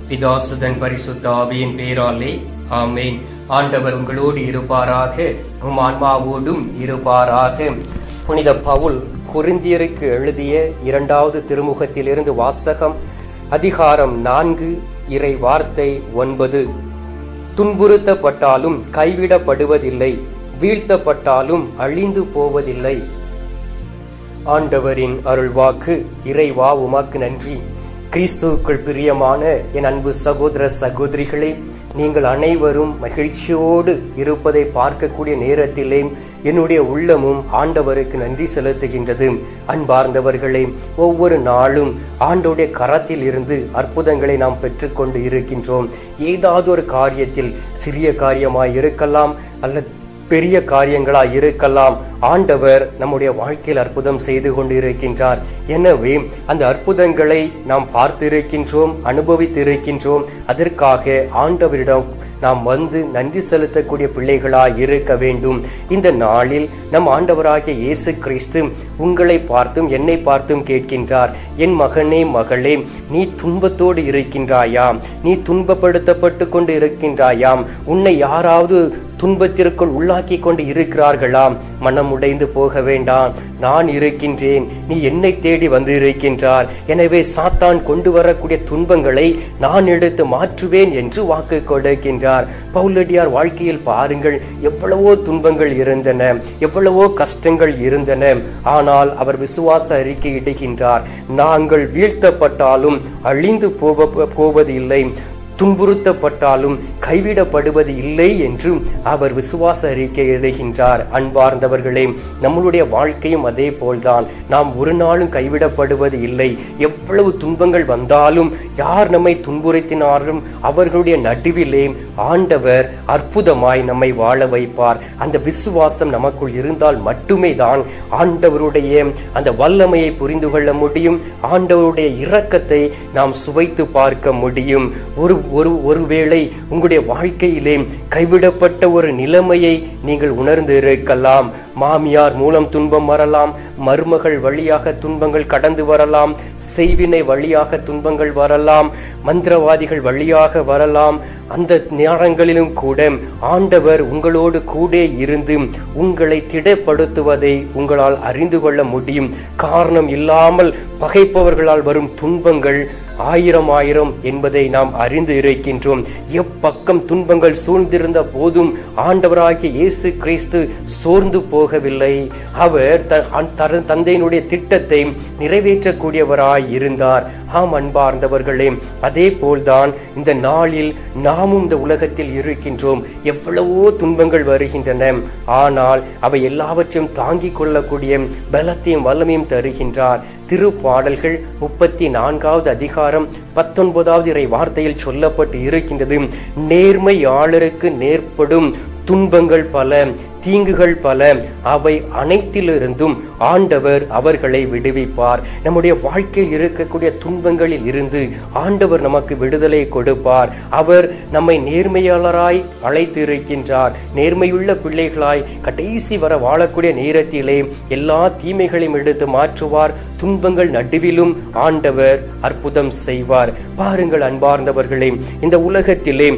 பிதாசுதன் பரிசுத்த ஆவியின் பேராலே ஆமேன் ஆண்டவர் உங்களோடு இருப்பாராக உம் ஆன்மாவோடும் இருப்பாராக புனித பவுல் குருந்தியருக்கு எழுதிய இரண்டாவது திருமுகத்திலிருந்து வாசகம் அதிகாரம் நான்கு இறை வார்த்தை ஒன்பது துன்புறுத்தப்பட்டாலும் கைவிடப்படுவதில்லை வீழ்த்தப்பட்டாலும் அழிந்து போவதில்லை ஆண்டவரின் அருள்வாக்கு இறைவா உமக்கு நன்றி கிறிஸ்துவுக்குள் பிரியமான என் அன்பு சகோதர சகோதரிகளே நீங்கள் அனைவரும் மகிழ்ச்சியோடு இருப்பதை பார்க்கக்கூடிய நேரத்திலே என்னுடைய உள்ளமும் ஆண்டவருக்கு நன்றி செலுத்துகின்றது அன்பார்ந்தவர்களே ஒவ்வொரு நாளும் ஆண்டோடைய கரத்தில் இருந்து அற்புதங்களை நாம் பெற்றுக்கொண்டு இருக்கின்றோம் ஏதாவது ஒரு காரியத்தில் சிறிய காரியமாய் இருக்கலாம் அல்லது பெரிய காரியங்களாய் இருக்கலாம் ஆண்டவர் நம்முடைய வாழ்க்கையில் அற்புதம் செய்து கொண்டிருக்கின்றார் எனவே அந்த அற்புதங்களை நாம் பார்த்திருக்கின்றோம் அனுபவித்திருக்கின்றோம் அதற்காக ஆண்டவரிடம் நாம் வந்து நன்றி செலுத்தக்கூடிய பிள்ளைகளாய் இருக்க வேண்டும் இந்த நாளில் நம் ஆண்டவராகிய இயேசு கிறிஸ்து உங்களை பார்த்தும் என்னை பார்த்தும் கேட்கின்றார் என் மகனே மகளே நீ துன்பத்தோடு இருக்கின்றாயாம் நீ துன்பப்படுத்தப்பட்டு கொண்டு இருக்கின்றாயாம் உன்னை யாராவது துன்பத்திற்குள் உள்ளாக்கி கொண்டு இருக்கிறார்களாம் மனம் உடைந்து போக வேண்டாம் நான் இருக்கின்றேன் நீ என்னை தேடி வந்து இருக்கின்றார் எனவே சாத்தான் கொண்டு வரக்கூடிய துன்பங்களை நான் எடுத்து மாற்றுவேன் என்று வாக்கு கொடுக்கின்றார் பவுலடியார் வாழ்க்கையில் பாருங்கள் எவ்வளவோ துன்பங்கள் இருந்தன எவ்வளவோ கஷ்டங்கள் இருந்தன ஆனால் அவர் விசுவாச அறிக்கை இடுகின்றார் நாங்கள் வீழ்த்தப்பட்டாலும் அழிந்து போவ போவதில்லை துன்புறுத்தப்பட்டாலும் கைவிடப்படுவது இல்லை என்று அவர் விசுவாச அறிக்கை எழுகின்றார் அன்பார்ந்தவர்களே நம்மளுடைய வாழ்க்கையும் அதே போல்தான் நாம் ஒரு நாளும் கைவிடப்படுவது இல்லை எவ்வளவு துன்பங்கள் வந்தாலும் யார் நம்மை துன்புறுத்தினாலும் அவர்களுடைய நடுவிலே ஆண்டவர் அற்புதமாய் நம்மை வாழ வைப்பார் அந்த விசுவாசம் நமக்குள் இருந்தால் மட்டுமே தான் ஆண்டவருடைய அந்த வல்லமையை புரிந்து கொள்ள முடியும் ஆண்டவருடைய இரக்கத்தை நாம் சுவைத்து பார்க்க முடியும் ஒரு ஒரு ஒருவேளை உங்களுடைய வாழ்க்கையிலே கைவிடப்பட்ட ஒரு நிலைமையை நீங்கள் உணர்ந்து இருக்கலாம் மாமியார் மூலம் துன்பம் வரலாம் மருமகள் வழியாக துன்பங்கள் கடந்து வரலாம் செய்வினை வழியாக துன்பங்கள் வரலாம் மந்திரவாதிகள் வழியாக வரலாம் அந்த நேரங்களிலும் கூட ஆண்டவர் உங்களோடு கூட இருந்து உங்களை திடப்படுத்துவதை உங்களால் அறிந்து கொள்ள முடியும் காரணம் இல்லாமல் பகைப்பவர்களால் வரும் துன்பங்கள் ஆயிரம் ஆயிரம் என்பதை நாம் அறிந்து இருக்கின்றோம் எப்பக்கம் துன்பங்கள் சூழ்ந்திருந்த போதும் ஆண்டவராகிய இயேசு கிறிஸ்து சோர்ந்து போகவில்லை அவர் தந்தையினுடைய திட்டத்தை நிறைவேற்றக்கூடியவராய் இருந்தார் ஆம் அன்பார்ந்தவர்களே அதே போல்தான் இந்த நாளில் நாமும் இந்த உலகத்தில் இருக்கின்றோம் எவ்வளவோ துன்பங்கள் வருகின்றன ஆனால் அவை எல்லாவற்றையும் தாங்கிக் கொள்ளக்கூடிய பலத்தையும் வல்லமையும் தருகின்றார் திருப்பாடல்கள் முப்பத்தி நான்காவது அதிகாரம் பத்தொன்பதாவது இறை வார்த்தையில் சொல்லப்பட்டு இருக்கின்றது நேர்மையாளருக்கு நேர்படும் துன்பங்கள் பல தீங்குகள் பல அவை அனைத்திலிருந்தும் ஆண்டவர் அவர்களை விடுவிப்பார் நம்முடைய வாழ்க்கையில் இருக்கக்கூடிய துன்பங்களில் இருந்து ஆண்டவர் நமக்கு விடுதலை கொடுப்பார் அவர் நம்மை நேர்மையாளராய் அழைத்து இருக்கின்றார் நேர்மையுள்ள பிள்ளைகளாய் கடைசி வர வாழக்கூடிய நேரத்திலே எல்லா தீமைகளையும் எடுத்து மாற்றுவார் துன்பங்கள் நடுவிலும் ஆண்டவர் அற்புதம் செய்வார் பாருங்கள் அன்பார்ந்தவர்களே இந்த உலகத்திலே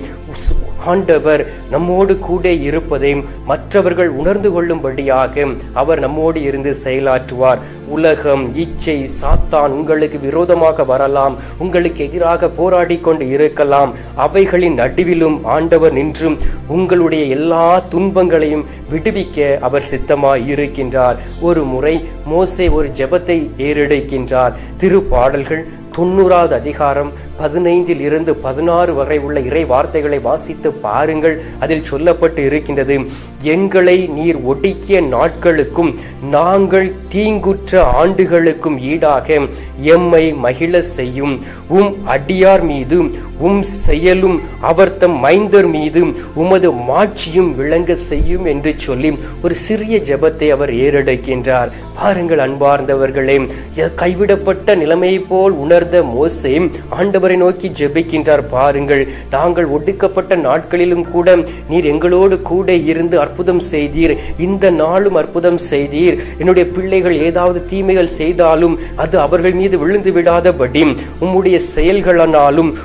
ஆண்டவர் நம்மோடு கூட இருப்பதை மற்றவர்கள் உணர்ந்து கொள்ளும்படியாக அவர் நம்மோடு இருந்து செயலாற்றுவார் உலகம் இச்சை சாத்தான் உங்களுக்கு விரோதமாக வரலாம் உங்களுக்கு எதிராக போராடி கொண்டு இருக்கலாம் அவைகளின் நடுவிலும் ஆண்டவர் நின்றும் உங்களுடைய எல்லா துன்பங்களையும் விடுவிக்க அவர் சித்தமாய் இருக்கின்றார் ஒரு முறை மோசே ஒரு ஜெபத்தை ஏறெடுக்கின்றார் திருப்பாடல்கள் தொண்ணூறாவது அதிகாரம் பதினைந்தில் இருந்து பதினாறு வரை உள்ள இறை வார்த்தைகளை வாசித்து பாருங்கள் அதில் சொல்லப்பட்டு இருக்கின்றது எங்களை நீர் ஒடுக்கிய நாட்களுக்கும் நாங்கள் தீங்குற்ற ஆண்டுகளுக்கும் ஈடாக எம்மை மகிழ செய்யும் உம் அடியார் மீது உம் செயலும் அவர் தம் மைந்தர் மீது உமது மாட்சியும் விளங்க செய்யும் என்று சொல்லி ஒரு சிறிய ஜெபத்தை அவர் ஏறெடுக்கின்றார் பாருங்கள் அன்பார்ந்தவர்களே கைவிடப்பட்ட நிலைமை போல் உணர்ந்த மோசே ஆண்டவரை நோக்கி ஜெபிக்கின்றார் பாருங்கள் நாங்கள் ஒடுக்கப்பட்ட நாட்களிலும் கூட நீர் எங்களோடு கூட இருந்து அற்புதம் செய்தீர் இந்த நாளும் அற்புதம் செய்தீர் என்னுடைய பிள்ளைகள் ஏதாவது தீமைகள் செய்தாலும் அது அவர்கள் மீது விழுந்து விடாதபடி உம்முடைய செயல்களானாலும் உமது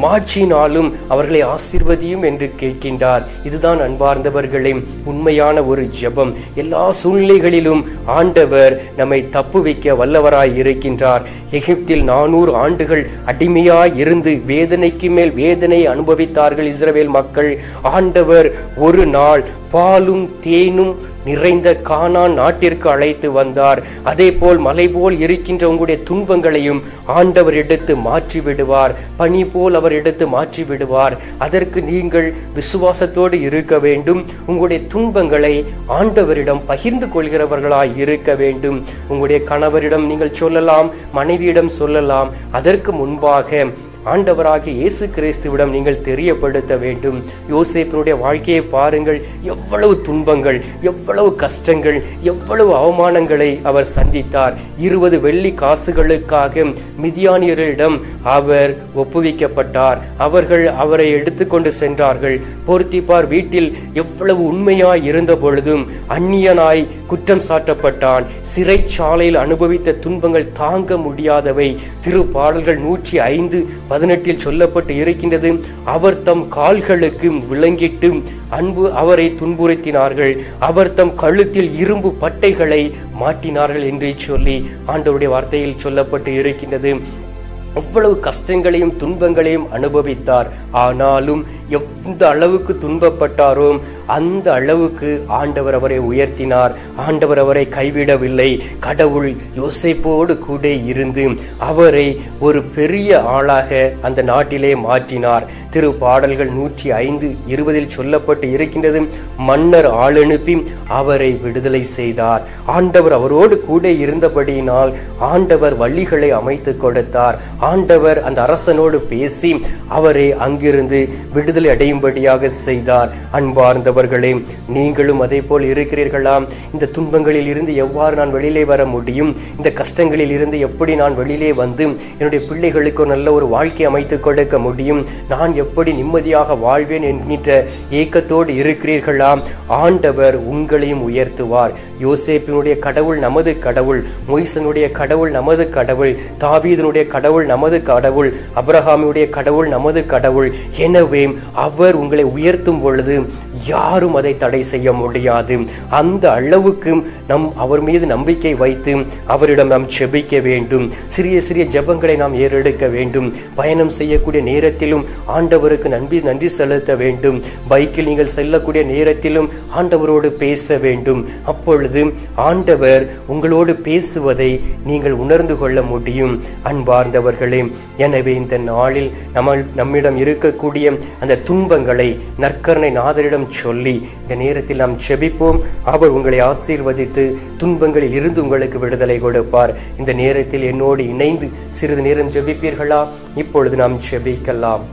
மாட்சியினாலும் அவர்களை ஆசீர்வதியும் என்று கேட்கின்றார் இதுதான் அன்பார்ந்தவர்களே உண்மையான ஒரு ஜெபம் எல்லா சூழ்நிலைகளிலும் ஆண்டவர் நம்மை தப்புவிக்க வல்லவராய் இருக்கின்றார் எகிப்தில் நானூறு ஆண்டுகள் அடிமையாய் இருந்து வேதனைக்கு மேல் வேதனை அனுபவித்தார்கள் இஸ்ரவேல் மக்கள் ஆண்டவர் ஒரு நாள் பாலும் தேனும் நிறைந்த கானான் நாட்டிற்கு அழைத்து வந்தார் அதே போல் மலை போல் இருக்கின்ற உங்களுடைய துன்பங்களையும் ஆண்டவர் எடுத்து மாற்றி விடுவார் பனி போல் அவர் எடுத்து மாற்றி விடுவார் அதற்கு நீங்கள் விசுவாசத்தோடு இருக்க வேண்டும் உங்களுடைய துன்பங்களை ஆண்டவரிடம் பகிர்ந்து கொள்கிறவர்களாய் இருக்க வேண்டும் உங்களுடைய கணவரிடம் நீங்கள் சொல்லலாம் மனைவியிடம் சொல்லலாம் அதற்கு முன்பாக ஆண்டவராகிய இயேசு கிறிஸ்துவிடம் நீங்கள் தெரியப்படுத்த வேண்டும் யோசேப்பினுடைய வாழ்க்கையை பாருங்கள் எவ்வளவு துன்பங்கள் எவ்வளவு கஷ்டங்கள் எவ்வளவு அவமானங்களை அவர் சந்தித்தார் இருபது வெள்ளி காசுகளுக்காக மிதியானியரிடம் அவர் ஒப்புவிக்கப்பட்டார் அவர்கள் அவரை எடுத்துக்கொண்டு சென்றார்கள் போர்த்திப்பார் வீட்டில் எவ்வளவு உண்மையாய் இருந்த பொழுதும் அந்நியனாய் குற்றம் சாட்டப்பட்டான் சிறைச்சாலையில் அனுபவித்த துன்பங்கள் தாங்க முடியாதவை திருப்பாடல்கள் நூற்றி ஐந்து பதினெட்டில் சொல்லப்பட்டு இருக்கின்றது அவர் தம் கால்களுக்கு விளங்கிட்டு அன்பு அவரை துன்புறுத்தினார்கள் அவர் தம் கழுத்தில் இரும்பு பட்டைகளை மாட்டினார்கள் என்று சொல்லி ஆண்டவருடைய வார்த்தையில் சொல்லப்பட்டு இருக்கின்றது அவ்வளவு கஷ்டங்களையும் துன்பங்களையும் அனுபவித்தார் ஆனாலும் எந்த அளவுக்கு துன்பப்பட்டாரோ அந்த அளவுக்கு ஆண்டவர் அவரை உயர்த்தினார் ஆண்டவர் அவரை கைவிடவில்லை கடவுள் யோசேப்போடு கூட இருந்து அவரை ஒரு பெரிய ஆளாக அந்த நாட்டிலே மாற்றினார் திரு பாடல்கள் நூற்றி ஐந்து இருபதில் சொல்லப்பட்டு இருக்கின்றது மன்னர் ஆளனுப்பி அவரை விடுதலை செய்தார் ஆண்டவர் அவரோடு கூட இருந்தபடியினால் ஆண்டவர் வழிகளை அமைத்து கொடுத்தார் ஆண்டவர் அந்த அரசனோடு பேசி அவரை அங்கிருந்து விடுதலை அடையும்படியாக செய்தார் அன்பார்ந்தவர்களே நீங்களும் அதே போல் இருக்கிறீர்களாம் இந்த துன்பங்களில் இருந்து எவ்வாறு நான் வெளியிலே வர முடியும் இந்த கஷ்டங்களில் இருந்து எப்படி நான் வெளியிலே வந்து என்னுடைய பிள்ளைகளுக்கு ஒரு நல்ல ஒரு வாழ்க்கை அமைத்து கொடுக்க முடியும் நான் எப்படி நிம்மதியாக வாழ்வேன் என்கின்ற ஏக்கத்தோடு இருக்கிறீர்களாம் ஆண்டவர் உங்களையும் உயர்த்துவார் யோசேப்பினுடைய கடவுள் நமது கடவுள் மொய்சனுடைய கடவுள் நமது கடவுள் தாவீதனுடைய கடவுள் நமது கடவுள் அப்ரஹாமுடைய கடவுள் நமது கடவுள் எனவே அவர் உங்களை உயர்த்தும் பொழுது யாரும் அதை தடை செய்ய முடியாது அந்த அளவுக்கு நம் அவர் மீது நம்பிக்கை வைத்து அவரிடம் நாம் செபிக்க வேண்டும் சிறிய சிறிய ஜெபங்களை நாம் ஏறெடுக்க வேண்டும் பயணம் செய்யக்கூடிய நேரத்திலும் ஆண்டவருக்கு நன்றி நன்றி செலுத்த வேண்டும் பைக்கில் நீங்கள் செல்லக்கூடிய நேரத்திலும் ஆண்டவரோடு பேச வேண்டும் அப்பொழுது ஆண்டவர் உங்களோடு பேசுவதை நீங்கள் உணர்ந்து கொள்ள முடியும் அன்பார்ந்தவர்களே எனவே இந்த நாளில் நம்ம நம்மிடம் இருக்கக்கூடிய அந்த துன்பங்களை நற்கரணை நாதரிடம் சொல்லி இந்த நேரத்தில் நாம் செபிப்போம் அவர் உங்களை ஆசீர்வதித்து துன்பங்களில் இருந்து உங்களுக்கு விடுதலை கொடுப்பார் இந்த நேரத்தில் என்னோடு இணைந்து சிறிது நேரம் ஜெபிப்பீர்களா இப்பொழுது நாம் ஜெபிக்கலாம்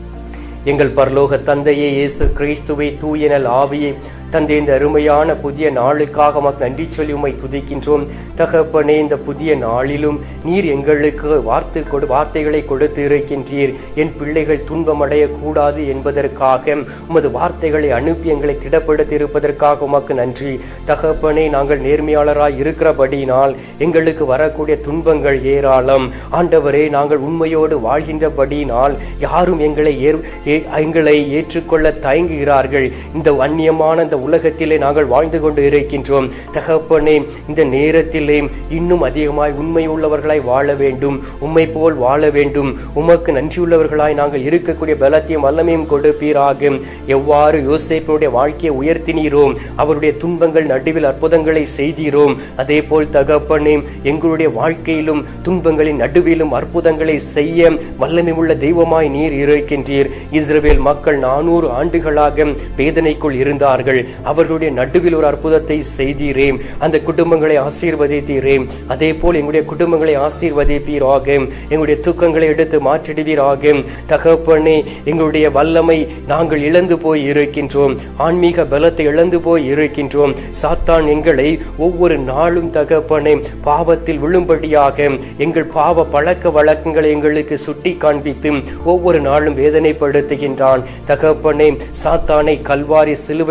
எங்கள் பரலோக தந்தையே இயேசு கிறிஸ்துவை தூயனல் ஆவியை தந்தை இந்த அருமையான புதிய நாளுக்காக உமக்கு நன்றி சொல்லி உம்மை துதிக்கின்றோம் தகப்பனே இந்த புதிய நாளிலும் நீர் எங்களுக்கு வார்த்தை கொடு வார்த்தைகளை கொடுத்து இருக்கின்றீர் என் பிள்ளைகள் துன்பமடைய கூடாது என்பதற்காக உமது வார்த்தைகளை அனுப்பி எங்களை திடப்படுத்தி இருப்பதற்காக உமக்கு நன்றி தகப்பனே நாங்கள் நேர்மையாளராய் இருக்கிறபடியினால் எங்களுக்கு வரக்கூடிய துன்பங்கள் ஏராளம் ஆண்டவரே நாங்கள் உண்மையோடு வாழ்கின்றபடியினால் யாரும் எங்களை ஏற் ஏ- எங்களை ஏற்றுக்கொள்ள தயங்குகிறார்கள் இந்த அந்நியமான இந்த உலகத்திலே நாங்கள் வாழ்ந்து கொண்டு இருக்கின்றோம் தகப்பனே இந்த நேரத்திலே இன்னும் அதிகமாய் உண்மை உள்ளவர்களாய் வாழ வேண்டும் உம்மை போல் வாழ வேண்டும் உமக்கு நன்றியுள்ளவர்களாய் நாங்கள் இருக்கக்கூடிய பலத்தையும் வல்லமையும் கொடுப்பீராக எவ்வாறு யோசேப்பினுடைய வாழ்க்கையை உயர்த்தினீரோம் அவருடைய துன்பங்கள் நடுவில் அற்புதங்களை செய்தீரோம் அதே போல் தகப்பனே எங்களுடைய வாழ்க்கையிலும் துன்பங்களின் நடுவிலும் அற்புதங்களை செய்ய வல்லமை உள்ள தெய்வமாய் நீர் இருக்கின்றீர் இஸ்ரவேல் மக்கள் நானூறு ஆண்டுகளாக வேதனைக்குள் இருந்தார்கள் அவர்களுடைய நடுவில் ஒரு அற்புதத்தை செய்தீரே அந்த குடும்பங்களை ஆசீர்வதித்தீரே அதே போல் எங்களுடைய குடும்பங்களை ஆசீர்வதிப்பீராக எங்களுடைய துக்கங்களை எடுத்து மாற்றிடுவீராக தகப்பனே எங்களுடைய வல்லமை நாங்கள் இழந்து போய் இருக்கின்றோம் ஆன்மீக பலத்தை இழந்து போய் இருக்கின்றோம் சாத்தான் எங்களை ஒவ்வொரு நாளும் தகப்பனே பாவத்தில் விழும்படியாக எங்கள் பாவ பழக்க வழக்கங்களை எங்களுக்கு சுட்டி காண்பித்து ஒவ்வொரு நாளும் வேதனைப்படுத்துகின்றான் தகப்பனே சாத்தானை கல்வாரி சிலுவையிலே முறி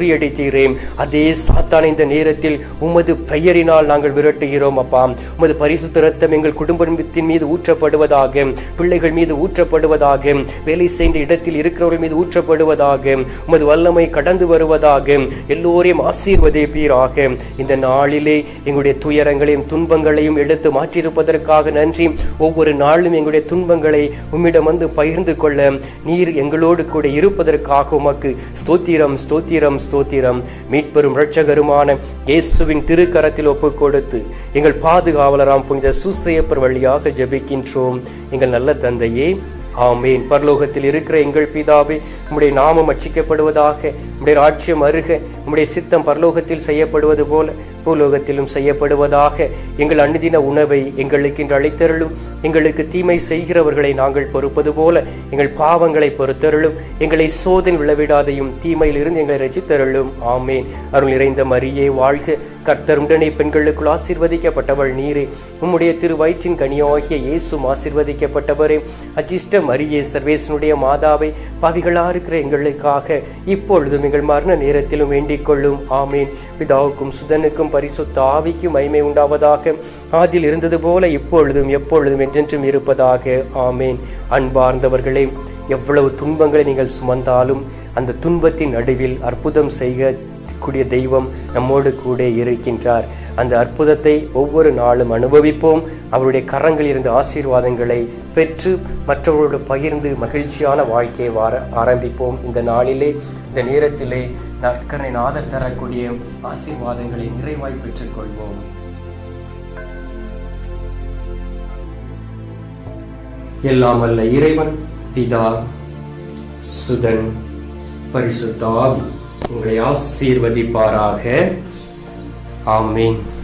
முறியடித்தீரே அதே சாத்தானை இந்த நேரத்தில் உமது பெயரினால் நாங்கள் விரட்டுகிறோம் அப்பா உமது பரிசுத்த ரத்தம் எங்கள் குடும்பத்தின் மீது ஊற்றப்படுவதாக பிள்ளைகள் மீது ஊற்றப்படுவதாக வேலை செய்த இடத்தில் இருக்கிறவர்கள் மீது ஊற்றப்படுவதாக உமது வல்லமை கடந்து வருவதாக எல்லோரையும் ஆசீர்வதிப்பீராக இந்த நாளிலே எங்களுடைய துயரங்களையும் துன்பங்களையும் எடுத்து மாற்றியிருப்பதற்காக நன்றி ஒவ்வொரு நாளும் எங்களுடைய துன்பங்களை உம்மிடம் வந்து பகிர்ந்து கொள்ள நீர் எங்களோடு கூட இருப்பதற்காக உமக்கு ஸ்தோத்திரம் ஸ்தோத்திரம் ஸ்தோத்திரம் மீட்பெரும் இரட்சகருமான இயேசுவின் திருக்கரத்தில் ஒப்புக் கொடுத்து எங்கள் பாதுகாவலராம் புனித சூசையப்பர் வழியாக ஜெபிக்கின்றோம் எங்கள் நல்ல தந்தையே ஆமேன் பரலோகத்தில் இருக்கிற எங்கள் பிதாவே உம்முடைய நாமம் அச்சிக்கப்படுவதாக உம்முடைய ராஜ்யம் அருக உம்முடைய சித்தம் பரலோகத்தில் செய்யப்படுவது போல பூலோகத்திலும் செய்யப்படுவதாக எங்கள் அனுதின உணவை எங்களுக்கு இன்று அளித்தருளும் எங்களுக்கு தீமை செய்கிறவர்களை நாங்கள் பொறுப்பது போல எங்கள் பாவங்களை பொறுத்தருளும் எங்களை சோதனை விழவிடாதையும் தீமையில் இருந்து எங்களை ரசித்தருளும் ஆமேன் அருள் நிறைந்த மரியே வாழ்க கர்த்தர் உடனே பெண்களுக்குள் ஆசீர்வதிக்கப்பட்டவள் நீரே உம்முடைய திரு வயிற்றின் கனியாகிய இயேசும் ஆசீர்வதிக்கப்பட்டவரே அஜிஷ்ட மரியே சர்வேசனுடைய மாதாவை பாவிகளா இருக்கிற எங்களுக்காக இப்பொழுதும் எங்கள் மரண நேரத்திலும் வேண்டிக் கொள்ளும் ஆமேன் பிதாவுக்கும் சுதனுக்கும் பரிசுத்த ஆவிக்கும் மைமை உண்டாவதாக ஆதில் இருந்தது போல இப்பொழுதும் எப்பொழுதும் என்றென்றும் இருப்பதாக ஆமேன் அன்பார்ந்தவர்களே எவ்வளவு துன்பங்களை நீங்கள் சுமந்தாலும் அந்த துன்பத்தின் நடுவில் அற்புதம் செய்க கூடிய தெய்வம் நம்மோடு கூட இருக்கின்றார் அந்த அற்புதத்தை ஒவ்வொரு நாளும் அனுபவிப்போம் அவருடைய கரங்களில் இருந்து ஆசீர்வாதங்களை பெற்று மற்றவர்களோடு பகிர்ந்து மகிழ்ச்சியான வாழ்க்கையை வார ஆரம்பிப்போம் இந்த நாளிலே இந்த நேரத்திலே நற்கரை நாதர் தரக்கூடிய ஆசீர்வாதங்களை நிறைவாய் பெற்றுக் கொள்வோம் எல்லாம் வல்ல இறைவன் பிதா சுதன் பரிசுத்த ஆவி உங்களை ஆசீர்வதிப்பாராக ஆமீன்